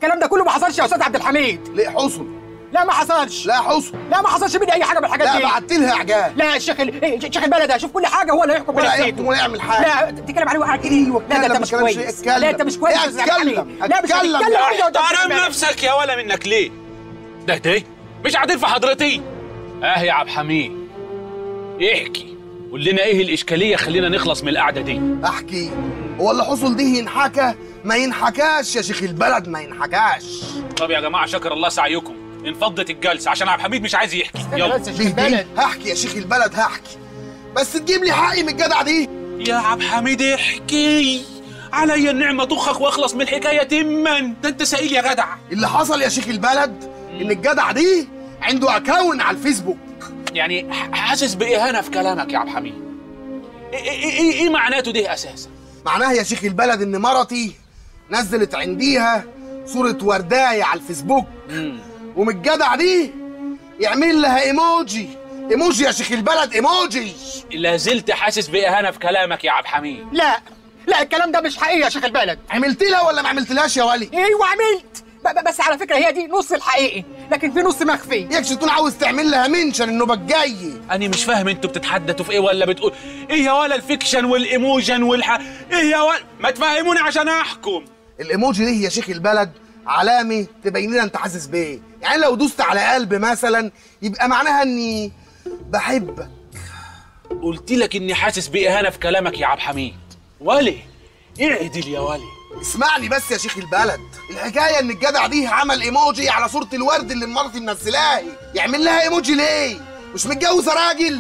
الكلام ده كله ما حصلش يا استاذ عبد الحميد ليه حصل لا ما حصلش لا حصل لا ما حصلش مني اي حاجه من الحاجات لا دي بعت لها اعجاب لا الشيخ ال- إيه، شيخ البلد هيشوف كل حاجه هو اللي هيحكم ولا بنفسيته يحكم ولا يعمل حاجه لا تتكلم عليه واحد كده ايوه لا ده انت اتكلم، مش ما كويس تكلمش، اتكلم. لا انت مش كويس يا لا، أستاذ عبد اتكلم، الحميد. لا مش اتكلم. هتتكلم كده قدام احترم الناس. نفسك يا ولا منك ليه ده ده مش قاعدين في حضرتي اه يا عبد الحميد احكي قول لنا ايه الاشكاليه خلينا نخلص من القعده دي احكي هو اللي حصل دي ينحكى ما ينحكاش يا شيخ البلد ما ينحكاش طب يا جماعه شكر الله سعيكم انفضت الجلسه عشان عبد الحميد مش عايز يحكي استنى يلا بس يا شيخ دي دي البلد هحكي يا شيخ البلد هحكي بس تجيب لي حقي من الجدع دي يا عبد الحميد احكي علي النعمه طخك واخلص من الحكايه تما ده انت سئيل يا جدع اللي حصل يا شيخ البلد ان الجدع دي عنده اكون على الفيسبوك يعني ح- حاسس باهانه في كلامك يا عبد الحميد ايه ايه ايه, إيه معناته ده اساسا معناها يا شيخ البلد ان مرتي نزلت عنديها صورة ورداية على الفيسبوك ومن الجدع دي يعمل لها ايموجي ايموجي يا شيخ البلد ايموجي لا زلت حاسس باهانه في كلامك يا عبد الحميد لا لا الكلام ده مش حقيقي يا شيخ البلد عملت لها ولا ما عملتلهاش يا ولي ايوه عملت ب- ب- بس على فكره هي دي نص الحقيقي لكن في نص مخفي يكش تكون عاوز تعمل لها منشن النوبة الجاي انا مش فاهم انتوا بتتحدثوا في ايه ولا بتقول ايه يا ولا الفيكشن والايموجن والح ايه يا ولا ما تفهموني عشان احكم الايموجي دي يا شيخ البلد علامة تبين لنا انت حاسس بايه يعني لو دوست على قلب مثلا يبقى معناها اني بحبك قلت لك اني حاسس باهانه في كلامك يا عبد الحميد ولي اعدل يا ولي اسمعني بس يا شيخ البلد الحكايه ان الجدع دي عمل ايموجي على صوره الورد اللي مرتي منزلاها يعمل لها ايموجي ليه مش متجوزه راجل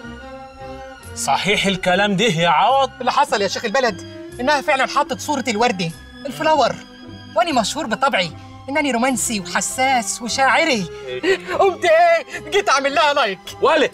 صحيح الكلام ده يا عوض اللي حصل يا شيخ البلد انها فعلا حطت صوره الوردي الفلاور واني مشهور بطبعي انني رومانسي وحساس وشاعري قمت ايه جيت اعمل لها لايك ولي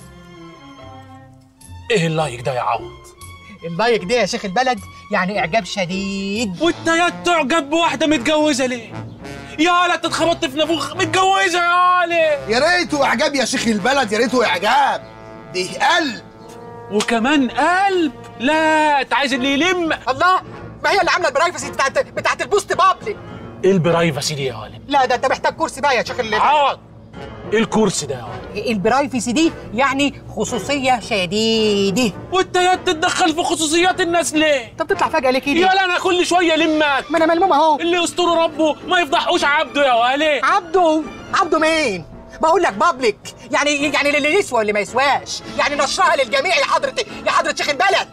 ايه اللايك ده يا عوض اللايك ده يا شيخ البلد يعني اعجاب شديد وانت يا تعجب بواحده متجوزه ليه يا ولا انت اتخبطت في نافوخ متجوزه يا ولي يا ريته اعجاب يا شيخ البلد يا ريته اعجاب دي قلب وكمان قلب لا انت عايز اللي يلم الله ما هي اللي عامله البرايفسي بتاعت بتاعت البوست بابليك ايه البرايفسي دي يا ولي لا ده انت محتاج كرسي بقى يا شيخ البلد عوض ايه الكرسي ده يا ولي البرايفسي دي يعني خصوصيه شديده وانت يا تتدخل في خصوصيات الناس ليه طب تطلع فجاه ليه يا كده لا انا كل شويه لمك ما انا ملموم اهو اللي يستر ربه ما يفضحوش عبده يا ولي عبده عبده مين بقول لك بابليك يعني يعني اللي يسوى واللي ما يسواش يعني نشرها للجميع يا حضره يا حضره شيخ البلد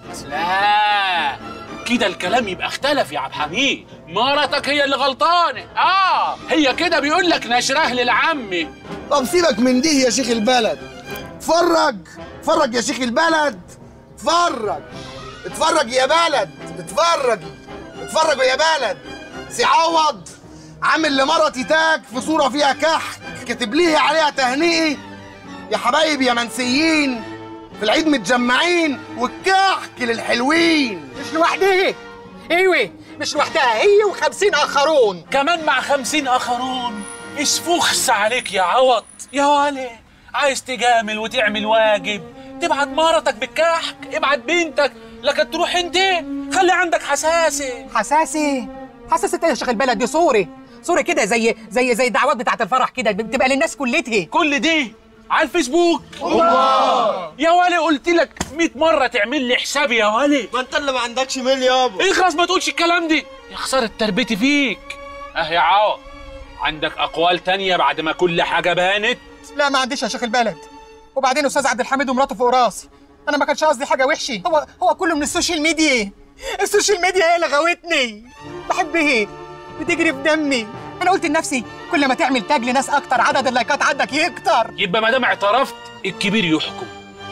لا كده الكلام يبقى اختلف يا عبد الحميد مرتك هي اللي غلطانه اه هي كده بيقول لك نشره للعمي طب سيبك من دي يا شيخ البلد اتفرج اتفرج يا شيخ البلد اتفرج اتفرج يا بلد اتفرجي اتفرجوا يا بلد سي عوض عامل لمرتي تاج في صورة فيها كحك كاتب ليه عليها تهنئة يا حبايبي يا منسيين في العيد متجمعين والكحك للحلوين مش لوحدها ايوه مش لوحدها هي وخمسين اخرون كمان مع خمسين اخرون اسفخس عليك يا عوض يا ولي عايز تجامل وتعمل واجب تبعت مرتك بالكحك ابعت بنتك لكن تروح انت خلي عندك حساسه حساسه حساسه ايه يا شيخ البلد دي صوري صوري كده زي زي زي الدعوات بتاعت الفرح كده بتبقى للناس كلتها كل دي على الفيسبوك الله يا ولي قلت لك 100 مره تعمل لي حسابي يا ولي ما انت اللي ما عندكش ميل يابا اخلص ما تقولش الكلام دي يا خساره تربيتي فيك اه يا عوض عندك اقوال تانية بعد ما كل حاجه بانت لا ما عنديش يا شيخ البلد وبعدين استاذ عبد الحميد ومراته فوق راسي انا ما كانش قصدي حاجه وحشه هو هو كله من السوشيال ميديا السوشيال ميديا هي اللي غوتني بحبها بتجري في دمي انا قلت لنفسي كل ما تعمل تاج لناس اكتر عدد اللايكات عندك يكتر يبقى ما دام اعترفت الكبير يحكم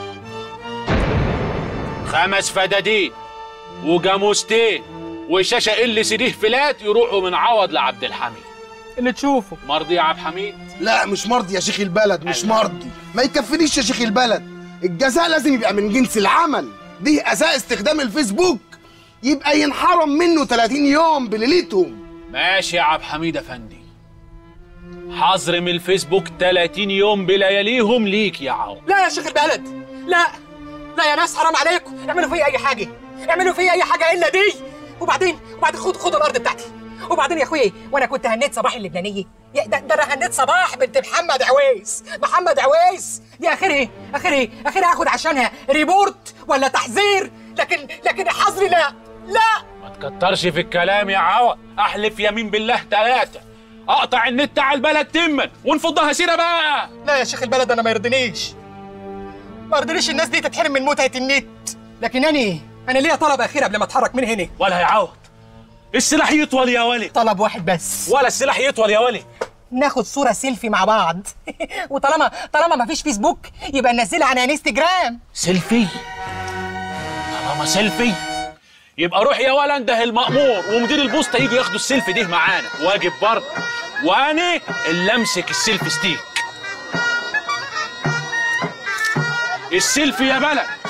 خمس فدادين وجاموستين وشاشه ال سي دي فلات يروحوا من عوض لعبد الحميد اللي تشوفه مرضي يا عبد الحميد لا مش مرضي يا شيخ البلد مش مرضي ما يكفنيش يا شيخ البلد الجزاء لازم يبقى من جنس العمل دي اساء استخدام الفيسبوك يبقى ينحرم منه 30 يوم بليلتهم ماشي يا عبد الحميد افندي حظر من الفيسبوك 30 يوم بلياليهم ليك يا عوض لا يا شيخ البلد لا لا يا ناس حرام عليكم اعملوا فيا اي حاجه اعملوا فيا اي حاجه الا دي وبعدين وبعدين خد خد الارض بتاعتي وبعدين يا اخويا وانا كنت هنيت صباح اللبنانيه يا ده, ده انا هنيت صباح بنت محمد عويس محمد عويس دي اخر ايه اخر ايه اخر اخد عشانها ريبورت ولا تحذير لكن لكن حظري لا لا ما تكترش في الكلام يا عوض احلف يمين بالله ثلاثة اقطع النت على البلد تما ونفضها سيرة بقى لا يا شيخ البلد انا ما يرضينيش ما يرضينيش الناس دي تتحرم من متعه النت لكن انا انا ليا طلب اخير قبل ما اتحرك من هنا ولا يا عوض السلاح يطول يا ولي طلب واحد بس ولا السلاح يطول يا ولي ناخد صورة سيلفي مع بعض وطالما طالما ما فيش فيسبوك يبقى ننزلها على انستجرام سيلفي طالما سيلفي يبقى روح يا ولا انده المأمور ومدير البوسطة يجي ياخدوا السيلفي دي معانا واجب برضه وانا اللي امسك السيلفي ستيك السيلفي يا بلد